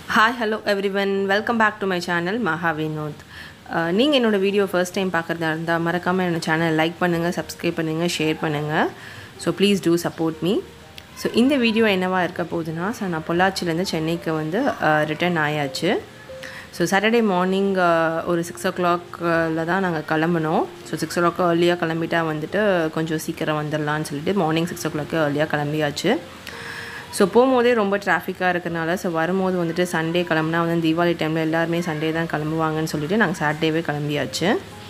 hi hello everyone welcome back to my channel Maha Vinod நீங்கள் என்னோடய video first time பார்க்குறதா இருந்தால் மறக்காமல் என்னோடய சேனல் லைக் பண்ணுங்கள் சப்ஸ்கிரைப் பண்ணுங்கள் ஷேர் பண்ணுங்கள் so please do support me so இந்த வீடியோ என்னவாக இருக்க போகுதுன்னா ஸோ நான் பொள்ளாச்சிலேருந்து சென்னைக்கு வந்து ரிட்டர்ன் ஆயாச்சு ஸோ சாட்டர்டே மார்னிங் ஒரு சிக்ஸ் ஓ கிளாக்கில் தான் நாங்கள் கிளம்பினோம் ஸோ சிக்ஸ் ஓ கிளாக் ஏர்லியாக கிளம்பிட்டா வந்துட்டு கொஞ்சம் சீக்கிரம் வந்துடலான்னு சொல்லிட்டு மார்னிங் சிக்ஸ் ஓ கிளாக்கு ஏர்லியாக கிளம்பியாச்சு ஸோ போகும்போதே ரொம்ப டிராஃபிக்காக இருக்கிறனால ஸோ வரும்போது வந்துட்டு சண்டே கிளம்புனா வந்து தீபாவளி டைமில் எல்லாருமே சண்டே தான் கிளம்புவாங்கன்னு சொல்லிட்டு நாங்கள் சாட்டர்டேவே கிளம்பியாச்சு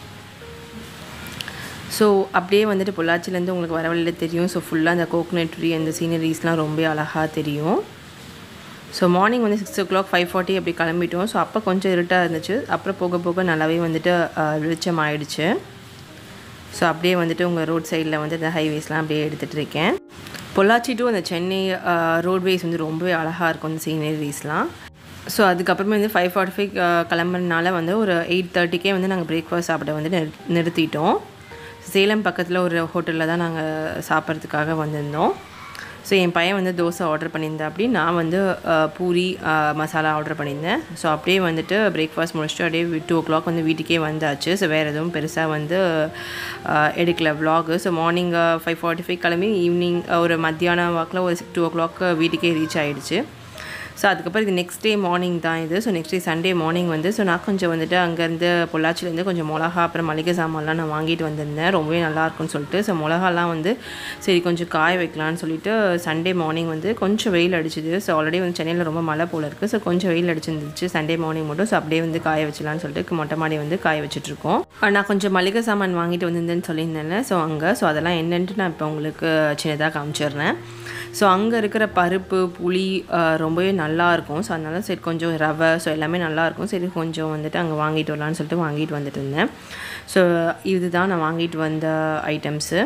ஸோ அப்படியே வந்துட்டு பொள்ளாச்சிலேருந்து உங்களுக்கு வர வழியில் தெரியும் ஸோ ஃபுல்லாக அந்த கோகனட் ட்ரீ அந்த சீனரிஸ்லாம் ரொம்ப அழகாக தெரியும் ஸோ மார்னிங் வந்து six o'clock five forty அப்படி கிளம்பிட்டோம் ஸோ அப்போ கொஞ்சம் இருட்டாக இருந்துச்சு அப்புறம் போக போக நல்லாவே வந்துட்டு வெளிச்சம் ஆயிடுச்சு ஸோ அப்படியே வந்துட்டு உங்கள் ரோட் சைடில் வந்து இந்த ஹைவேஸ்லாம் அப்படியே எடுத்துகிட்டு இருக்கேன் பொள்ளாச்சி டு அந்த சென்னை ரோட்வேஸ் வந்து ரொம்பவே அழகாக இருக்கும் அந்த சீனரிஸ்லாம் ஸோ அதுக்கப்புறமே வந்து ஃபைவ் ஃபார்ட்டி ஃபைவ் கிளம்புறதுனால வந்து ஒரு எயிட் தேர்ட்டிக்கே வந்து நாங்கள் பிரேக்ஃபாஸ்ட் சாப்பிட வந்து நிறு நிறுத்திட்டோம் சேலம் பக்கத்தில் ஒரு ஹோட்டலில் தான் நாங்கள் சாப்பிட்றதுக்காக வந்திருந்தோம் ஸோ என் பையன் வந்து தோசை ஆர்டர் பண்ணியிருந்தேன் அப்படி நான் வந்து பூரி மசாலா ஆர்டர் பண்ணியிருந்தேன் ஸோ அப்படியே வந்துட்டு பிரேக்ஃபாஸ்ட் முடிச்சுட்டு அப்படியே டூ ஓ கிளாக் வந்து வீட்டுக்கே வந்தாச்சு ஸோ வேறு எதுவும் பெருசாக வந்து எடுக்கல விலாகு so morning five forty five கிளம்பி ஈவினிங் ஒரு மத்தியானம் வாக்கில் ஒரு சிக்ஸ் டூ ஓ கிளாக் வீட்டுக்கே ரீச் ஆகிடுச்சு ஸோ அதுக்கப்புறம் இது நெக்ஸ்ட் டே மார்னிங் தான் இது so next day Sunday morning வந்து ஸோ நான் கொஞ்சம் வந்துட்டு அங்கேருந்து பொள்ளாச்சிலேருந்து கொஞ்சம் மிளகா அப்புறம் மளிகை சாமான்லாம் நான் வாங்கிட்டு வந்திருந்தேன் ரொம்பவே நல்லாயிருக்கும்னு சொல்லிட்டு ஸோ மிளகாலாம் வந்து சரி கொஞ்சம் காய வைக்கலான்னு சொல்லிட்டு சண்டே மார்னிங் வந்து கொஞ்சம் வெயில் அடிச்சுது ஸோ ஆல்ரெடி வந்து சென்னையில் ரொம்ப மழை போல் இருக்குது ஸோ கொஞ்சம் வெயில் அடிச்சிருந்துச்சு சண்டே மார்னிங் மட்டும் ஸோ அப்படியே வந்து காய வச்சலான்னு சொல்லிட்டு மொட்டை மாடி வந்து காய வச்சுட்ருக்கோம் நான் கொஞ்சம் மளிகை சாமான் வாங்கிட்டு வந்திருந்தேன்னு சொல்லியிருந்தேன் ஸோ அங்கே ஸோ அதெல்லாம் என்னன்ட்டு நான் இப்போ உங்களுக்கு சின்னதாக காமிச்சிடுறேன் ஸோ அங்கே இருக்கிற பருப்பு புளி ரொம்பவே நல்லாயிருக்கும் ஸோ அதனால சரி கொஞ்சம் ரவை ஸோ எல்லாமே நல்லாயிருக்கும் சரி கொஞ்சம் வந்துட்டு அங்கே வாங்கிட்டு வரலான்னு சொல்லிட்டு வாங்கிட்டு வந்துட்டு இருந்தேன் ஸோ இதுதான் நான் வாங்கிட்டு வந்த ஐட்டம்ஸு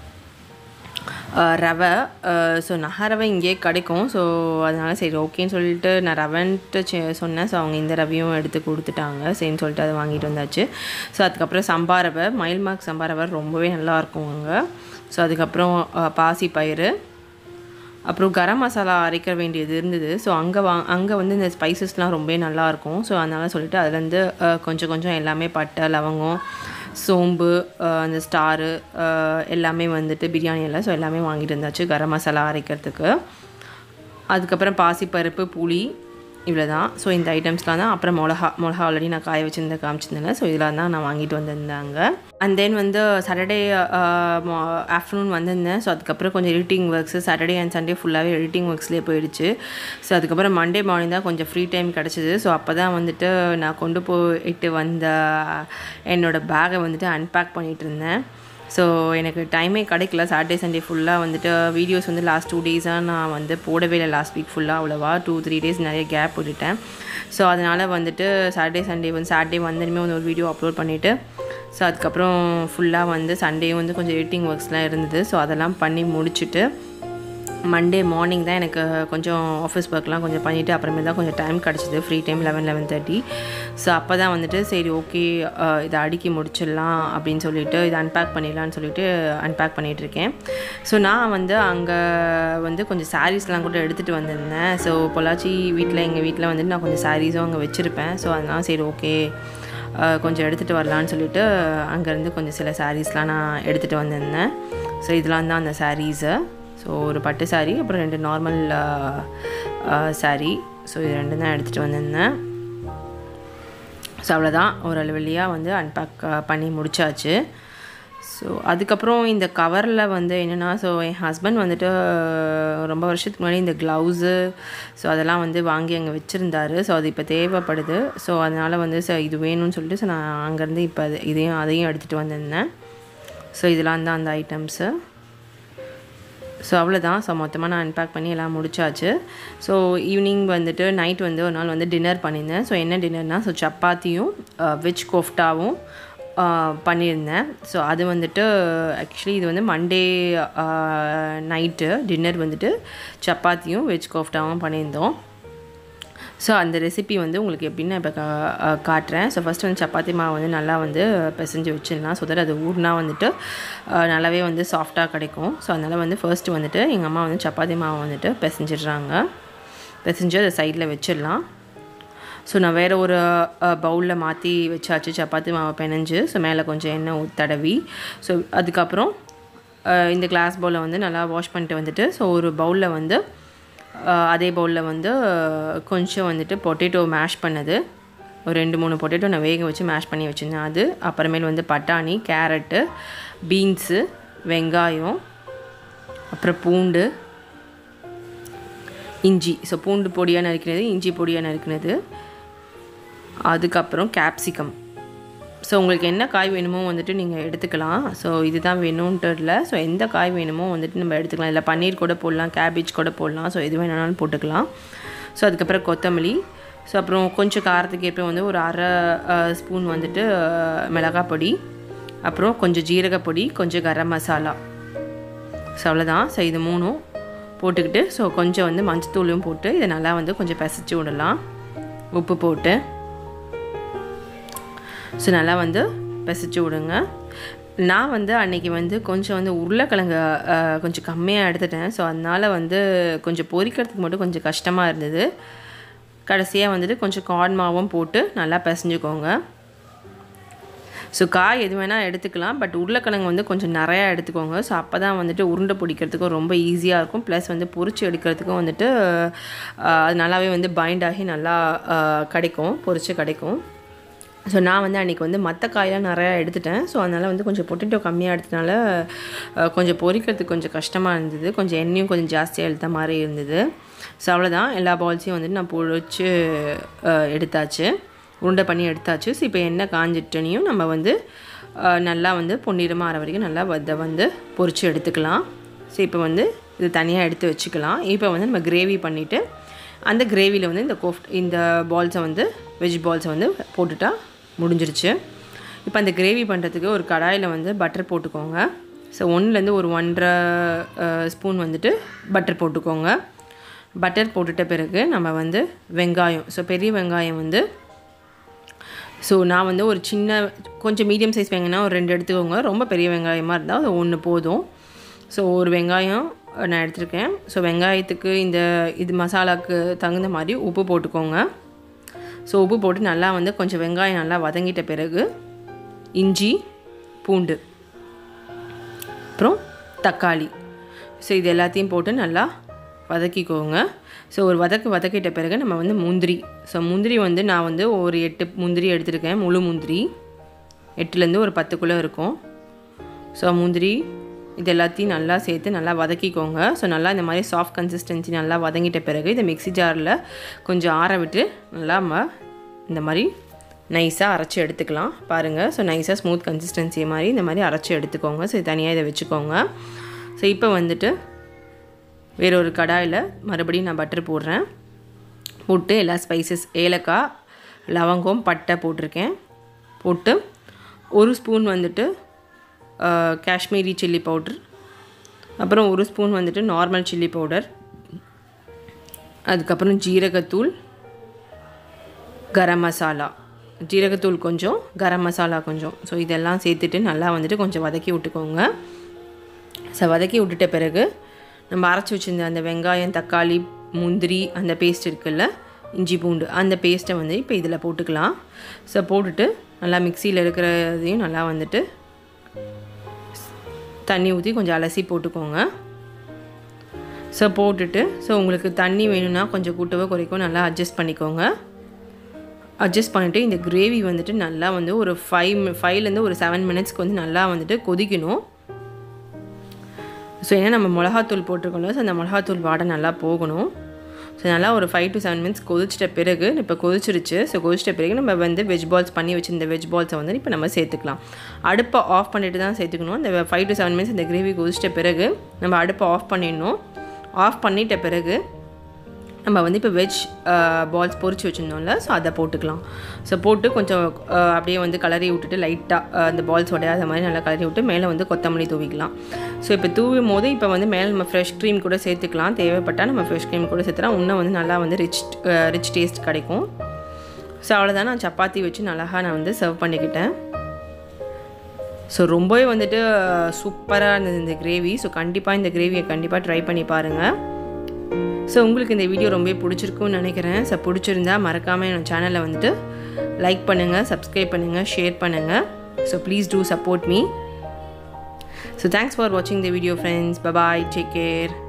ரவை ஸோ நகரவை இங்கேயே கிடைக்கும் ஸோ அதனால் சரி ஓகேன்னு சொல்லிட்டு நான் ரவன்ட்டு சொன்னேன் ஸோ அவங்க இந்த ரவையும் எடுத்து கொடுத்துட்டாங்க சரின்னு சொல்லிட்டு அதை வாங்கிட்டு வந்தாச்சு ஸோ அதுக்கப்புறம் சம்பா ரவை மயில் மார்க் சம்பா ரவை ரொம்பவே நல்லாயிருக்கும் அங்கே ஸோ அதுக்கப்புறம் பாசி பயிறு அப்புறம் கரம் மசாலா அரைக்க வேண்டியது இருந்தது ஸோ அங்கே வா அங்கே வந்து இந்த ஸ்பைசஸ்லாம் ரொம்பவே நல்லாயிருக்கும் ஸோ அதனால் சொல்லிட்டு அதுலேருந்து கொஞ்சம் கொஞ்சம் எல்லாமே பட்டை லவங்கம் சோம்பு அந்த ஸ்டாரு எல்லாமே வந்துட்டு பிரியாணி எல்லாம் ஸோ எல்லாமே வாங்கிட்டு இருந்தாச்சு கரம் மசாலா அரைக்கிறதுக்கு அதுக்கப்புறம் பாசிப்பருப்பு புளி இவ்வளோ தான் ஸோ இந்த ஐட்டம்ஸ்லாம் தான் அப்புறம் மிளகா மிளகா ஆல்ரெடி நான் காய வச்சுருந்த காமிச்சிருந்தேன் ஸோ இதெல்லாம் தான் நான் வாங்கிட்டு வந்திருந்தாங்க அண்ட் தென் வந்து சாட்டர்டே ஆஃப்டர்நூன் வந்திருந்தேன் ஸோ அதுக்கப்புறம் கொஞ்சம் editing works Saturday and Sunday ஃபுல்லாகவே எடிட்டிங் ஒர்க்ஸ்லேயே போயிடுச்சு ஸோ அதுக்கப்புறம் மண்டே மார்னிங் தான் கொஞ்சம் ஃப்ரீ டைம் கிடச்சிது ஸோ அப்போ தான் வந்துட்டு நான் கொண்டு போயிட்டு வந்த என்னோடய பேகை வந்துட்டு அன்பேக் பண்ணிகிட்டு இருந்தேன் ஸோ எனக்கு டைமே கிடைக்கல சாட்டர்டே சண்டே ஃபுல்லாக வந்துட்டு வீடியோஸ் வந்து லாஸ்ட் டூ டேஸாக நான் வந்து போடவே இல்லை லாஸ்ட் வீக் ஃபுல்லாக அவ்வளோவா டூ த்ரீ டேஸ் நிறைய கேப் விட்டுட்டேன் ஸோ அதனால் வந்துட்டு சாட்டர்டே சண்டே வந்து சாட்டர்டே வந்ததுமே வந்து ஒரு வீடியோ அப்லோட் பண்ணிவிட்டு ஸோ அதுக்கப்புறம் ஃபுல்லாக வந்து சண்டே வந்து கொஞ்சம் எடிட்டிங் ஒர்க்ஸ்லாம் இருந்தது ஸோ அதெல்லாம் பண்ணி முடிச்சுட்டு மண்டே மார்னிங் தான் எனக்கு கொஞ்சம் ஆஃபீஸ் ஒர்க்லாம் கொஞ்சம் பண்ணிவிட்டு அப்புறமே தான் கொஞ்சம் டைம் கிடச்சிது free time eleven eleven thirty so அப்போ தான் வந்துட்டு சரி ஓகே இதை அடுக்கி முடிச்சிடலாம் அப்படின்னு சொல்லிட்டு இதை அன்பேக் பண்ணிடலான்னு சொல்லிட்டு அன்பேக் பண்ணிகிட்ருக்கேன் ஸோ நான் வந்து அங்கே வந்து கொஞ்சம் சாரீஸ்லாம் கூட எடுத்துகிட்டு வந்திருந்தேன் ஸோ பொள்ளாச்சி வீட்டில் எங்கள் வீட்டில் வந்துட்டு நான் கொஞ்சம் சாரீஸும் அங்கே வச்சுருப்பேன் ஸோ அதனால் சரி ஓகே கொஞ்சம் எடுத்துகிட்டு வரலான்னு சொல்லிட்டு அங்கேருந்து கொஞ்சம் சில சாரீஸ்லாம் நான் எடுத்துகிட்டு வந்திருந்தேன் ஸோ இதெல்லாம் தான் அந்த சாரீஸு ஸோ ஒரு பட்டு சாரீ அப்புறம் ரெண்டு நார்மல் சாரீ ஸோ இது ரெண்டு தான் எடுத்துகிட்டு வந்திருந்தேன் ஸோ அவ்வளோதான் ஒரு அளவழியாக வந்து அன்பேக் பண்ணி முடிச்சாச்சு ஸோ அதுக்கப்புறம் இந்த கவரில் வந்து என்னென்னா ஸோ என் ஹஸ்பண்ட் வந்துட்டு ரொம்ப வருஷத்துக்கு முன்னாடி இந்த க்ளவுஸு ஸோ அதெல்லாம் வந்து வாங்கி அங்கே வச்சுருந்தாரு ஸோ அது இப்போ தேவைப்படுது ஸோ அதனால் வந்து ஸோ இது வேணும்னு சொல்லிட்டு ஸோ நான் அங்கேருந்து இப்போ இதையும் அதையும் எடுத்துகிட்டு வந்திருந்தேன் ஸோ இதெல்லாம் தான் அந்த ஐட்டம்ஸு ஸோ அவ்வளோதான் ஸோ மொத்தமாக நான் அன்பேக் பண்ணி எல்லாம் முடிச்சாச்சு ஸோ ஈவினிங் வந்துட்டு நைட் வந்து ஒரு நாள் வந்து டின்னர் பண்ணியிருந்தேன் ஸோ என்ன டின்னர்னால் ஸோ சப்பாத்தியும் வெஜ் கோஃப்டாவும் பண்ணியிருந்தேன் ஸோ அது வந்துட்டு ஆக்சுவலி இது வந்து மண்டே நைட்டு டின்னர் வந்துட்டு சப்பாத்தியும் வெஜ் கோஃப்டாவும் பண்ணியிருந்தோம் ஸோ அந்த ரெசிபி வந்து உங்களுக்கு எப்படின்னு இப்போ கா காட்டுறேன் ஸோ ஃபஸ்ட்டு வந்து சப்பாத்தி மாவு வந்து நல்லா வந்து பிசைஞ்சு வச்சிடலாம் ஸோ தட் அது ஊர்னா வந்துட்டு நல்லாவே வந்து சாஃப்டாக கிடைக்கும் ஸோ அதனால் வந்து ஃபர்ஸ்ட்டு வந்துட்டு எங்கள் அம்மா வந்து சப்பாத்தி மாவு வந்துட்டு பிசைஞ்சிடுறாங்க பிசைஞ்சு அதை சைடில் வச்சிடலாம் ஸோ நான் வேறு ஒரு பவுலில் மாற்றி வச்சாச்சு சப்பாத்தி மாவை பிணைஞ்சு ஸோ மேலே கொஞ்சம் எண்ணெய் ஊத் தடவி ஸோ அதுக்கப்புறம் அஹ், இந்த கிளாஸ் பவுலை வந்து நல்லா வாஷ் பண்ணிட்டு வந்துட்டு ஸோ ஒரு பவுலில் வந்து அஹ், அதே பவுலில் வந்து அஹ், கொஞ்சம் வந்துட்டு பொட்டேட்டோ மேஷ் பண்ணது ஒரு ரெண்டு மூணு பொட்டேட்டோ நான் வேக வச்சு மேஷ் பண்ணி வச்சுருந்தேன் அது அப்புறமேல் வந்து பட்டாணி கேரட்டு பீன்ஸு வெங்காயம் அப்புறம் பூண்டு இஞ்சி ஸோ பூண்டு பொடியாக நறுக்கினது இஞ்சி பொடியாக நறுக்கினது அதுக்கப்புறம் கேப்சிகம் ஸோ உங்களுக்கு என்ன காய் வேணுமோ வந்துட்டு நீங்கள் எடுத்துக்கலாம் ஸோ இதுதான் வேணும்ன்ட்டு இல்லை ஸோ எந்த காய் வேணுமோ வந்துட்டு நம்ம எடுத்துக்கலாம் இல்லை பன்னீர் கூட போடலாம் கேபேஜ் கூட போடலாம் ஸோ எது வேணாலும் போட்டுக்கலாம் ஸோ அதுக்கப்புறம் கொத்தமல்லி ஸோ அப்புறம் கொஞ்சம் காரத்துக்கு ஏற்ப வந்து ஒரு அரை ஸ்பூன் வந்துட்டு அஹ், மிளகாய் பொடி அப்புறம் கொஞ்சம் ஜீரகப்பொடி கொஞ்சம் கரம் மசாலா ஸோ அவ்வளோதான் ஸோ இது மூணும் போட்டுக்கிட்டு ஸோ கொஞ்சம் வந்து மஞ்சத்தூளும் போட்டு இதை நல்லா வந்து கொஞ்சம் பிசைச்சு விடலாம் உப்பு போட்டு ஸோ நல்லா வந்து பிசைச்சு விடுங்க நான் வந்து அன்னைக்கு வந்து கொஞ்சம் வந்து உருளைக்கிழங்கு அஹ், கொஞ்சம் கம்மியாக எடுத்துட்டேன் ஸோ அதனால் வந்து கொஞ்சம் பொரிக்கிறதுக்கு மட்டும் கொஞ்சம் கஷ்டமாக இருந்தது கடைசியாக வந்துட்டு கொஞ்சம் கார்ன் மாவும் போட்டு நல்லா பிசைஞ்சுக்கோங்க ஸோ காய் எது வேணால் எடுத்துக்கலாம் பட் உருளைக்கிழங்கு வந்து கொஞ்சம் நிறையா எடுத்துக்கோங்க ஸோ அப்போ தான் வந்துட்டு உருண்டை பிடிக்கிறதுக்கும் ரொம்ப ஈஸியாக இருக்கும் ப்ளஸ் வந்து பொரிச்சு எடுக்கிறதுக்கும் வந்துட்டு ஆஹ், அது நல்லாவே வந்து பைண்ட் ஆகி நல்லா ஆஹ், கிடைக்கும் பொரிச்சு கிடைக்கும் ஸோ நான் வந்து அன்றைக்கி வந்து மற்ற காயெல்லாம் நிறையா எடுத்துட்டேன் ஸோ அதனால் வந்து கொஞ்சம் பொட்டேட்டோ கம்மியாக எடுத்தனால ஆஹ், கொஞ்சம் பொரிக்கிறதுக்கு கொஞ்சம் கஷ்டமாக இருந்தது கொஞ்சம் எண்ணெயும் கொஞ்சம் ஜாஸ்தியாக எடுத்த மாதிரி இருந்தது ஸோ அவ்வளோதான் எல்லா பால்ஸையும் வந்துட்டு நான் பொரிச்சு ஆஹ், எடுத்தாச்சு உருண்டை பண்ணி எடுத்தாச்சு ஸோ இப்போ எண்ணெய் காஞ்சிட்டனையும் நம்ம வந்து ஆஹ், நல்லா வந்து பொன்னிறமாக ஆற வரைக்கும் நல்லா அதை வந்து பொரிச்சு எடுத்துக்கலாம் ஸோ இப்போ வந்து இது தனியாக எடுத்து வச்சுக்கலாம் இப்போ வந்து நம்ம கிரேவி பண்ணிவிட்டு அந்த கிரேவியில் வந்து இந்த கோஃப்ட் இந்த பால்ஸை வந்து வெஜ் பால்ஸை வந்து போட்டுட்டா முடிஞ்சிருச்சு இப்போ அந்த கிரேவி பண்ணுறதுக்கு ஒரு கடாயில் வந்து பட்டர் போட்டுக்கோங்க ஸோ ஒன்றுலேருந்து ஒரு ஒன்றரை ஸ்பூன் வந்துட்டு பட்டர் போட்டுக்கோங்க பட்டர் போட்டுட்ட பிறகு நம்ம வந்து வெங்காயம் ஸோ பெரிய வெங்காயம் வந்து ஸோ நான் வந்து ஒரு சின்ன கொஞ்சம் மீடியம் சைஸ் வெங்காயம் ஒரு ரெண்டு எடுத்துக்கோங்க ரொம்ப பெரிய வெங்காயமாக இருந்தால் அது ஒன்று போதும் ஸோ ஒரு வெங்காயம் நான் எடுத்திருக்கேன் ஸோ வெங்காயத்துக்கு இந்த இது மசாலாவுக்கு தகுந்த மாதிரி உப்பு போட்டுக்கோங்க ஸோ உப்பு போட்டு நல்லா வந்து கொஞ்சம் வெங்காயம் நல்லா வதங்கிட்ட பிறகு இஞ்சி பூண்டு அப்புறம் தக்காளி ஸோ இது எல்லாத்தையும் போட்டு நல்லா வதக்கிக்கோங்க ஸோ ஒரு வதக்கு வதக்கிட்ட பிறகு நம்ம வந்து முந்திரி ஸோ முந்திரி வந்து நான் வந்து ஒரு எட்டு முந்திரி எடுத்திருக்கேன் முழு முந்திரி எட்டுலேருந்து ஒரு பத்துக்குள்ளே இருக்கும் ஸோ முந்திரி இது எல்லாத்தையும் நல்லா சேர்த்து நல்லா வதக்கிக்கோங்க ஸோ நல்லா இந்த மாதிரி சாஃப்ட் கன்சிஸ்டன்சி நல்லா வதங்கிட்ட பிறகு இதை மிக்ஸி ஜாரில் கொஞ்சம் ஆற விட்டு நல்லா நம்ம இந்த மாதிரி நைஸாக அரைச்சி எடுத்துக்கலாம் பாருங்கள் ஸோ நைஸாக ஸ்மூத் கன்சிஸ்டன்சி மாதிரி இந்த மாதிரி அரைச்சி எடுத்துக்கோங்க ஸோ தனியாக இதை வச்சுக்கோங்க ஸோ இப்போ வந்துட்டு வேற ஒரு கடாயில் மறுபடியும் நான் பட்டர் போடுறேன் போட்டு எல்லா ஸ்பைசஸ் ஏலக்காய் லவங்கம் பட்டை போட்டிருக்கேன் போட்டு ஒரு ஸ்பூன் வந்துட்டு ஆஹ், காஷ்மீரி சில்லி பவுடர் அப்புறம் ஒரு ஸ்பூன் வந்துட்டு நார்மல் சில்லி பவுடர் அதுக்கப்புறம் ஜீரகத்தூள் கரம் மசாலா ஜீரகத்தூள் கொஞ்சம் கரம் மசாலா கொஞ்சம் ஸோ இதெல்லாம் சேர்த்துட்டு நல்லா வந்துட்டு கொஞ்சம் வதக்கி விட்டுக்கோங்க ஸோ வதக்கி விட்டுட்ட பிறகு நம்ம அரைச்சி வச்சிருந்த அந்த வெங்காயம் தக்காளி முந்திரி அந்த பேஸ்ட் இருக்குல்ல இஞ்சி பூண்டு அந்த பேஸ்ட்டை வந்து இப்போ இதில் போட்டுக்கலாம் ஸோ போட்டுட்டு நல்லா மிக்சியில் இருக்கிறதையும் நல்லா வந்துட்டு தண்ணி ஊற்றி கொஞ்சம் அலசி போட்டுக்கோங்க ஸோ போட்டுட்டு ஸோ உங்களுக்கு தண்ணி வேணும்னா கொஞ்சம் கூட்டவோ குறைக்கோ நல்லா அட்ஜஸ்ட் பண்ணிக்கோங்க அட்ஜஸ்ட் பண்ணிவிட்டு இந்த கிரேவி வந்துட்டு நல்லா வந்து ஒரு ஃபைவ் ஃபைவ்லேருந்து ஒரு செவன் மினிட்ஸ்க்கு வந்து நல்லா வந்துட்டு கொதிக்கணும் ஸோ ஏன்னா நம்ம மிளகாத்தூள் போட்டிருக்கோம்ல ஸோ அந்த மிளகாத்தூள் வாடை நல்லா போகணும் ஸோ நல்லா ஒரு ஃபைவ் டு செவன் மினிட்ஸ் கொதிச்சிட்ட பிறகு இப்போ கொதிச்சிருச்சு ஸோ கொதிச்சிட்ட பிறகு நம்ம வந்து வெஜ் பால்ஸ் பண்ணி வச்சிருந்த வெஜ் பால்ஸை வந்து இப்போ நம்ம சேர்த்துக்கலாம் அடுப்பை ஆஃப் பண்ணிட்டு தான் சேர்த்துக்கணும் இந்த ஃபைவ் டு செவன் மினிட்ஸ் இந்த கிரேவி கொதிச்சிட்ட பிறகு நம்ம அடுப்பை ஆஃப் பண்ணிடணும் ஆஃப் பண்ணிட்ட பிறகு நம்ம வந்து இப்போ வெஜ் பால்ஸ் பொரிச்சு வச்சுருந்தோம்ல ஸோ அதை போட்டுக்கலாம் ஸோ போட்டு கொஞ்சம் அஹ், அப்படியே வந்து கலரி விட்டுட்டு லைட்டாக அந்த பால்ஸ் உடையாத மாதிரி நல்லா கலரி விட்டு மேலே வந்து கொத்தமல்லி தூவிக்கலாம் ஸோ இப்போ தூவும் போது இப்போ வந்து மேலே நம்ம ஃப்ரெஷ் க்ரீம் கூட சேர்த்துக்கலாம் தேவைப்பட்டால் நம்ம ஃப்ரெஷ் க்ரீம் கூட சேர்த்துலாம் இன்னும் வந்து நல்லா வந்து ரிச் ரிச் டேஸ்ட் கிடைக்கும் ஸோ அவ்வளோதான் நான் சப்பாத்தி வச்சு அழகாக நான் வந்து சர்வ் பண்ணிக்கிட்டேன் ஸோ ரொம்பவே வந்துட்டு சூப்பராக இருந்தது இந்த கிரேவி ஸோ கண்டிப்பாக இந்த கிரேவியை கண்டிப்பாக ட்ரை பண்ணி பாருங்கள் ஸோ உங்களுக்கு இந்த வீடியோ ரொம்ப பிடிச்சிருக்கும்னு நினைக்கிறேன் ஸோ பிடிச்சிருந்தா மறக்காமல் என் சேனலை வந்துட்டு லைக் பண்ணுங்கள் சப்ஸ்கிரைப் பண்ணுங்கள் ஷேர் பண்ணுங்கள் so please do support me so thanks for வாட்சிங் the video friends bye bye take care